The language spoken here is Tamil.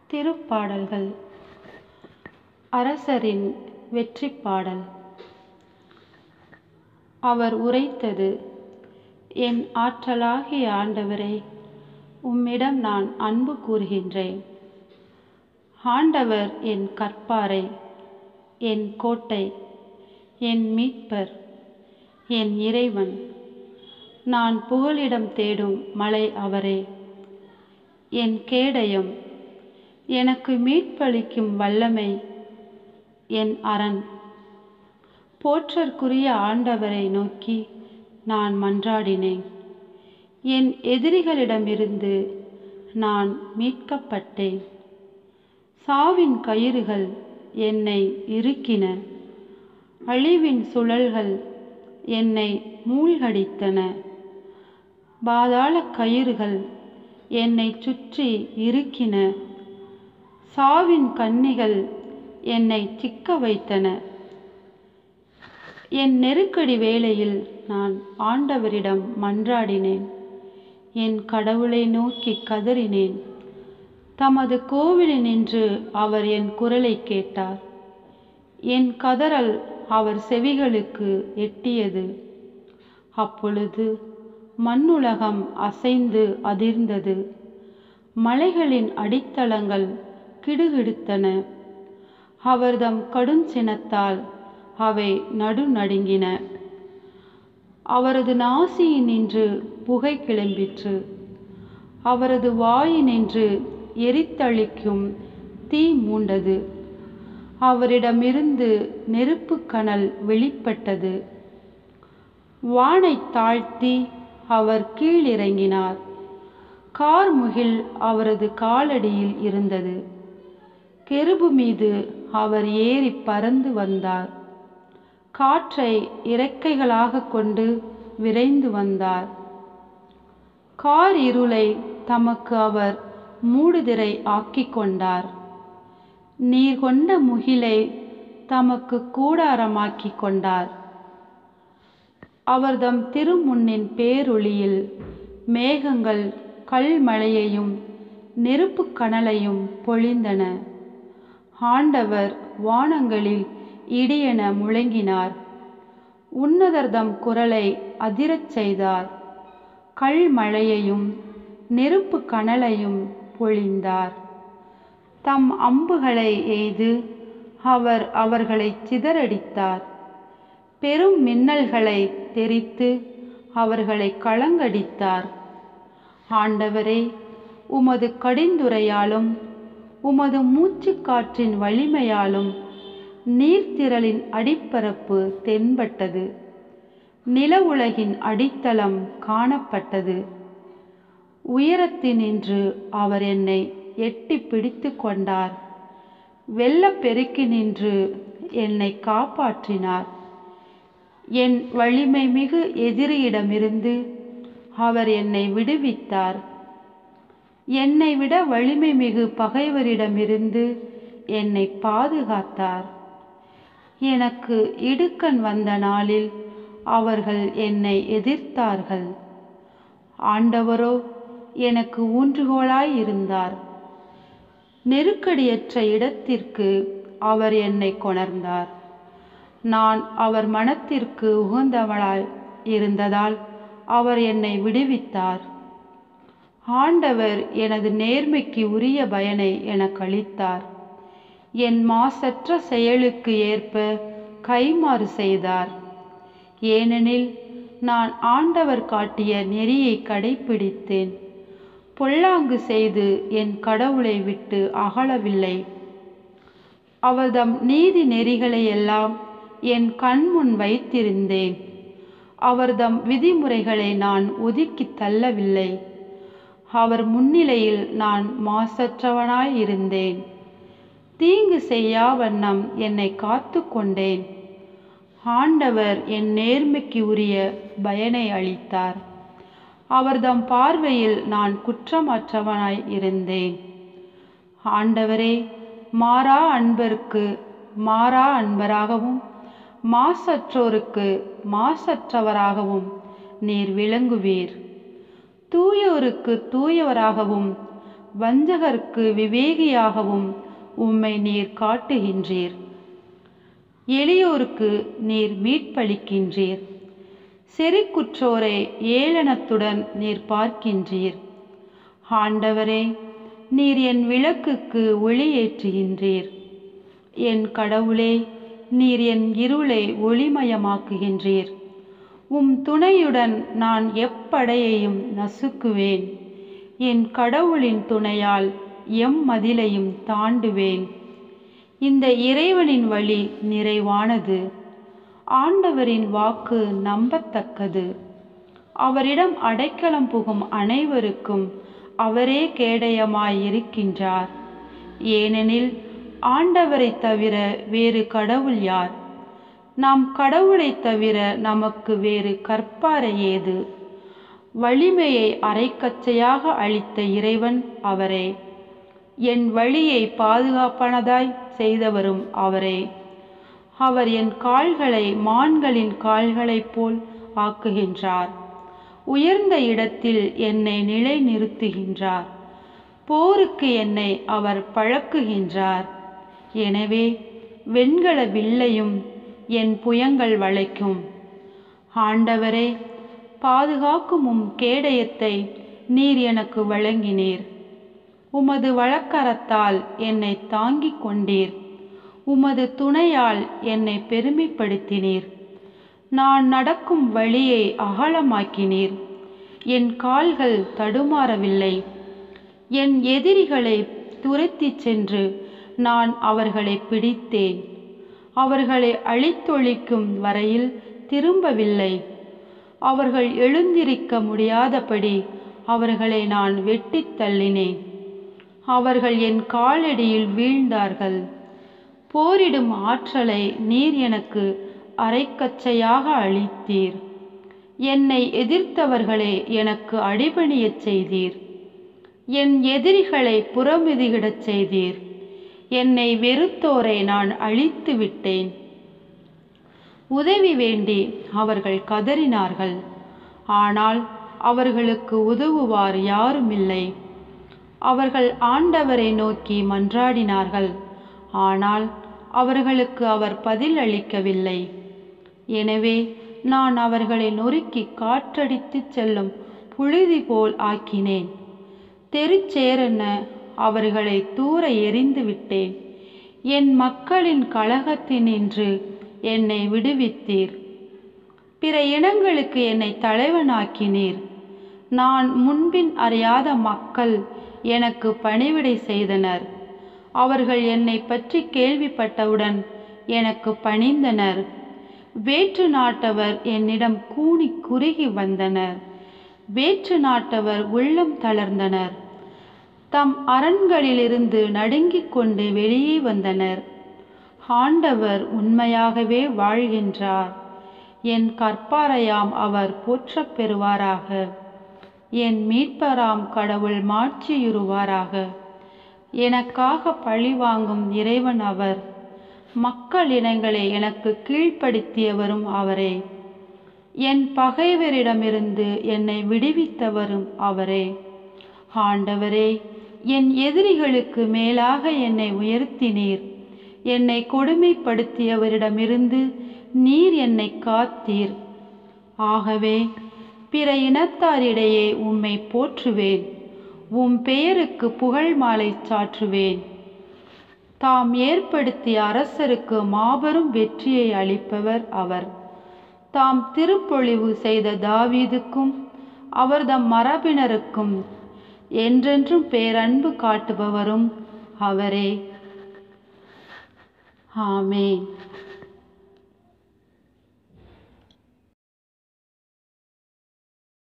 திருப்பாடல்கள் அரசரின் வெற்றிப் பாடல் அவர் உரைத்தது என் ஆற்றலாகிய ஆண்டவரே உம்மிடம் நான் அன்பு கூறுகின்றேன் ஆண்டவர் என் கற்பாரை என் கோட்டை என் மீட்பர் என் இறைவன் நான் புகலிடம் தேடும் மலை அவரே என் கேடயம் எனக்கு மீட்பளிக்கும் வல்லமை என் அரண் போற்றற்குரிய ஆண்டவரை நோக்கி நான் மன்றாடினேன் என் எதிரிகளிடமிருந்து நான் மீட்கப்பட்டேன் சாவின் கயிறுகள் என்னை இறுக்கின அழிவின் சுழல்கள் என்னை மூழ்கடித்தன பாதாள கயிறுகள் என்னை சுற்றி இறுக்கின சாவின் கன்னிகள் என்னை சிக்க வைத்தன என் நெருக்கடி வேளையில் நான் ஆண்டவரிடம் மன்றாடினேன் என் கடவுளை நோக்கி கதறினேன் தமது கோவிலினின்று அவர் என் குரலை கேட்டார் என் கதறல் அவர் செவிகளுக்கு எட்டியது அப்பொழுது மண்ணுலகம் அசைந்து அதிர்ந்தது மலைகளின் அடித்தளங்கள் கிடுகிடுத்தன அவர்தம் கடுஞ்சினத்தால் அவை நடுநடுங்கின அவரது நாசியினின்று புகை கிளம்பிற்று அவரது வாயினின்று எரித்தளிக்கும் தீ மூண்டது அவரிடமிருந்து நெருப்பு கனல் வெளிப்பட்டது வானை தாழ்த்தி அவர் கீழிறங்கினார் கார்முகில் அவரது காலடியில் இருந்தது கெருபு மீது அவர் ஏறி பறந்து வந்தார் காற்றை இறக்கைகளாக கொண்டு விரைந்து வந்தார் கார் இருளை தமக்கு அவர் மூடுதிரை ஆக்கிக் கொண்டார் நீர் கொண்ட முகிலை தமக்கு கூடாரமாக்கிக் கொண்டார் அவர்தம் திருமுன்னின் பேரொளியில் மேகங்கள் கல்மழையையும் நெருப்பு கனலையும் பொழிந்தன ஆண்டவர் வானங்களில் இடியென முழங்கினார் உன்னதர்தம் குரலை அதிரச் செய்தார் கல்மழையையும் நெருப்பு கனலையும் பொழிந்தார் தம் அம்புகளை எய்து அவர் அவர்களை சிதறடித்தார் பெரும் மின்னல்களை தெரித்து அவர்களை களங்கடித்தார் ஆண்டவரே உமது கடிந்துரையாலும் உமது மூச்சுக்காற்றின் வலிமையாலும் நீர்த்திரளின் அடிப்பரப்பு தென்பட்டது நில உலகின் அடித்தளம் காணப்பட்டது உயரத்தினின்று அவர் என்னை எட்டி பிடித்து கொண்டார் வெள்ளப்பெருக்கினின்று என்னை காப்பாற்றினார் என் வலிமை மிகு எதிரியிடமிருந்து அவர் என்னை விடுவித்தார் என்னை விட வலிமை மிகு பகைவரிடமிருந்து என்னை பாதுகாத்தார் எனக்கு இடுக்கண் வந்த நாளில் அவர்கள் என்னை எதிர்த்தார்கள் ஆண்டவரோ எனக்கு ஊன்றுகோலாய் இருந்தார் நெருக்கடியற்ற இடத்திற்கு அவர் என்னை கொணர்ந்தார் நான் அவர் மனத்திற்கு உகந்தவளாய் இருந்ததால் அவர் என்னை விடுவித்தார் ஆண்டவர் எனது நேர்மைக்கு உரிய பயனை எனக்கு அளித்தார் என் மாசற்ற செயலுக்கு ஏற்ப கைமாறு செய்தார் ஏனெனில் நான் ஆண்டவர் காட்டிய நெறியை கடைப்பிடித்தேன் பொல்லாங்கு செய்து என் கடவுளை விட்டு அகலவில்லை அவர்தம் நீதி நெறிகளை எல்லாம் என் கண்முன் வைத்திருந்தேன் அவர்தம் விதிமுறைகளை நான் ஒதுக்கி தள்ளவில்லை அவர் முன்னிலையில் நான் மாசற்றவனாய் இருந்தேன் தீங்கு செய்யா வண்ணம் என்னை காத்து கொண்டேன் ஆண்டவர் என் நேர்மைக்கு உரிய பயனை அளித்தார் அவர்தம் பார்வையில் நான் குற்றமற்றவனாய் இருந்தேன் ஆண்டவரே மாறா அன்பருக்கு மாறா அன்பராகவும் மாசற்றோருக்கு மாசற்றவராகவும் நீர் விளங்குவீர் தூயோருக்கு தூயவராகவும் வஞ்சகருக்கு விவேகியாகவும் உம்மை நீர் காட்டுகின்றீர் எளியோருக்கு நீர் மீட்பளிக்கின்றீர் செறிக்குற்றோரை ஏளனத்துடன் நீர் பார்க்கின்றீர் ஆண்டவரே நீர் என் விளக்குக்கு ஒளியேற்றுகின்றீர் என் கடவுளே நீர் என் இருளை ஒளிமயமாக்குகின்றீர் உம் துணையுடன் நான் எப்படையையும் நசுக்குவேன் என் கடவுளின் துணையால் எம் மதிலையும் தாண்டுவேன் இந்த இறைவனின் வழி நிறைவானது ஆண்டவரின் வாக்கு நம்பத்தக்கது அவரிடம் அடைக்கலம் புகும் அனைவருக்கும் அவரே கேடயமாய் இருக்கின்றார் ஏனெனில் ஆண்டவரைத் தவிர வேறு கடவுள் யார் நாம் கடவுளைத் தவிர நமக்கு வேறு கற்பாரை ஏது வலிமையை அரைக்கச்சையாக அளித்த இறைவன் அவரே என் வழியை பாதுகாப்பானதாய் செய்தவரும் அவரே அவர் என் கால்களை மான்களின் கால்களைப் போல் ஆக்குகின்றார் உயர்ந்த இடத்தில் என்னை நிலைநிறுத்துகின்றார் போருக்கு என்னை அவர் பழக்குகின்றார் எனவே வெண்கல வில்லையும் என் புயங்கள் வளைக்கும் ஆண்டவரே பாதுகாக்கும் உம் கேடயத்தை நீர் எனக்கு வழங்கினீர் உமது வழக்கரத்தால் என்னை தாங்கிக் கொண்டீர் உமது துணையால் என்னை பெருமைப்படுத்தினீர் நான் நடக்கும் வழியை அகலமாக்கினீர் என் கால்கள் தடுமாறவில்லை என் எதிரிகளை துரத்திச் சென்று நான் அவர்களை பிடித்தேன் அவர்களை அழித்தொழிக்கும் வரையில் திரும்பவில்லை அவர்கள் எழுந்திருக்க முடியாதபடி அவர்களை நான் வெட்டித் தள்ளினேன் அவர்கள் என் காலடியில் வீழ்ந்தார்கள் போரிடும் ஆற்றலை நீர் எனக்கு அரைக்கச்சையாக அளித்தீர் என்னை எதிர்த்தவர்களே எனக்கு அடிபணியச் செய்தீர் என் எதிரிகளை புறமிதிகிடச் செய்தீர் என்னை வெறுத்தோரை நான் அழித்து விட்டேன் உதவி வேண்டி அவர்கள் கதறினார்கள் ஆனால் அவர்களுக்கு உதவுவார் யாருமில்லை அவர்கள் ஆண்டவரை நோக்கி மன்றாடினார்கள் ஆனால் அவர்களுக்கு அவர் பதில் அளிக்கவில்லை எனவே நான் அவர்களை நொறுக்கி காற்றடித்துச் செல்லும் புழுதி போல் ஆக்கினேன் தெருச்சேரென அவர்களை தூர எறிந்து விட்டேன் என் மக்களின் கலகத்தினின்று என்னை விடுவித்தீர் பிற இனங்களுக்கு என்னை தலைவனாக்கினீர் நான் முன்பின் அறியாத மக்கள் எனக்கு பணிவிடை செய்தனர் அவர்கள் என்னை பற்றி கேள்விப்பட்டவுடன் எனக்கு பணிந்தனர் வேற்று நாட்டவர் என்னிடம் கூனி குறுகி வந்தனர் வேற்று நாட்டவர் உள்ளம் தளர்ந்தனர் தம் அரண்களிலிருந்து நடுங்கிக் கொண்டு வெளியே வந்தனர் ஆண்டவர் உண்மையாகவே வாழ்கின்றார் என் கற்பாரையாம் அவர் போற்றப் பெறுவாராக என் மீட்பராம் கடவுள் மாட்சியுறுவாராக எனக்காக பழிவாங்கும் இறைவன் அவர் மக்கள் இனங்களை எனக்கு கீழ்ப்படுத்தியவரும் அவரே என் பகைவரிடமிருந்து என்னை விடுவித்தவரும் அவரே ஆண்டவரே என் எதிரிகளுக்கு மேலாக என்னை உயர்த்தினீர் என்னை கொடுமைப்படுத்தியவரிடமிருந்து நீர் என்னை காத்தீர் ஆகவே பிற இனத்தாரிடையே உம்மை போற்றுவேன் உம் பெயருக்கு புகழ் மாலை சாற்றுவேன் தாம் ஏற்படுத்திய அரசருக்கு மாபெரும் வெற்றியை அளிப்பவர் அவர் தாம் திருப்பொழிவு செய்த தாவீதுக்கும் அவர்தம் மரபினருக்கும் என்றென்றும் பேரன்பு காட்டுபவரும் அவரே ஆமென்